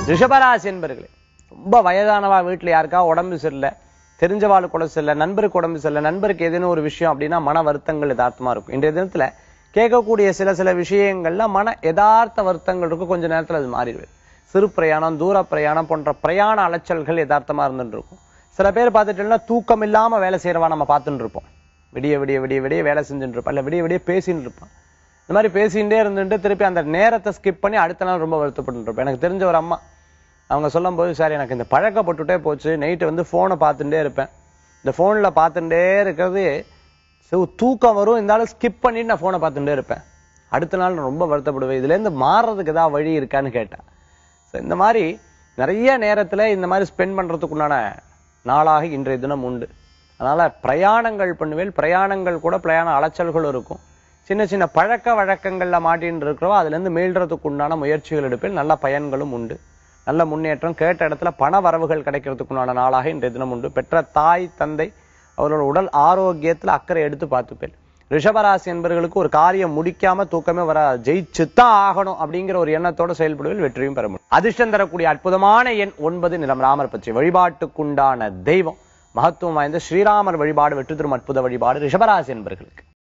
ரிஷபராசி என்பர்களே ரொம்ப வயதானவா வீட்டுல யாருக்கா உடம்பு சரியில்லை தெரிஞ்சவாளுக்கு உடம்பு சரியில்லை நண்பருக்கு உடம்பு சரியில்லை நண்பருக்கு ஏதேனும் ஒரு விஷயம் அப்படின்னா மன வருத்தங்கள் யதார்த்தமா இருக்கும் இன்றைய தினத்துல கேட்கக்கூடிய சில சில விஷயங்கள்ல மன யதார்த்த வருத்தங்கள் இருக்கும் கொஞ்ச நேரத்துல அது மாறிடுது சிறு பிரயாணம் தூர பிரயாணம் போன்ற பிரயாண அலைச்சல்கள் யதார்த்தமா இருந்துட்டு இருக்கும் சில பேர் பார்த்துட்டோம்னா தூக்கம் இல்லாம வேலை செய்யறவா நம்ம பார்த்துட்டு இருப்போம் விடிய விடிய விடிய விடிய வேலை செஞ்சுட்டு இருப்பான் இல்ல விடிய விடிய பேசிட்டு இருப்பான் இந்த மாதிரி பேசிகிட்டே இருந்துட்டு திருப்பி அந்த நேரத்தை ஸ்கிப் பண்ணி அடுத்த நாள் ரொம்ப வருத்தப்பட்டு இருப்பேன் எனக்கு தெரிஞ்ச ஒரு அம்மா அவங்க சொல்லும்போது சார் எனக்கு இந்த பழக்கப்பட்டுட்டே போச்சு நைட்டு வந்து ஃபோனை பார்த்துட்டே இருப்பேன் இந்த ஃபோனில் பார்த்துட்டே இருக்கிறது சோ தூக்கம் வரும் இருந்தாலும் ஸ்கிப் பண்ணிட்டு நான் ஃபோனை பார்த்துட்டே இருப்பேன் அடுத்த நாள் நான் ரொம்ப வருத்தப்படுவேன் இதுலேருந்து மாறுறதுக்கு ஏதாவது வழி இருக்கான்னு கேட்டேன் ஸோ இந்த மாதிரி நிறைய நேரத்துல இந்த மாதிரி ஸ்பெண்ட் பண்றதுக்குண்டான நாளாக இன்றைய தினம் உண்டு அதனால பிரயாணங்கள் பண்ணுவேன் பிரயாணங்கள் கூட பிரயாண அலைச்சல்கள் இருக்கும் சின்ன சின்ன பழக்க வழக்கங்கள்ல மாட்டின்னு இருக்கிறோம் அதுல இருந்து மீள்றதுக்கு உண்டான முயற்சிகள் எடுப்பேன் நல்ல பயன்களும் உண்டு நல்ல முன்னேற்றம் கேட்ட இடத்துல பண வரவுகள் கிடைக்கிறதுக்குண்டான நாளாக இன்றைய தினம் உண்டு பெற்ற தாய் தந்தை அவரோட உடல் ஆரோக்கியத்துல அக்கறை எடுத்து பார்த்துப்பேன் ரிஷபராசி என்பவர்களுக்கு ஒரு காரியம் முடிக்காம தூக்கமே வர ஜெயிச்சுத்தான் ஆகணும் அப்படிங்கிற ஒரு எண்ணத்தோட செயல்படுவதில் வெற்றியும் பெற முடியும் அதிர்ஷ்டம் தரக்கூடிய அற்புதமான எண் ஒன்பது நிலம் ராமர் பற்றி வழிபாட்டுக்குண்டான தெய்வம் மகத்துவம் வாய்ந்த ஸ்ரீராமர் வழிபாடு வெற்றி தரும் அற்புத வழிபாடு ரிஷபராசி என்பவர்களுக்கு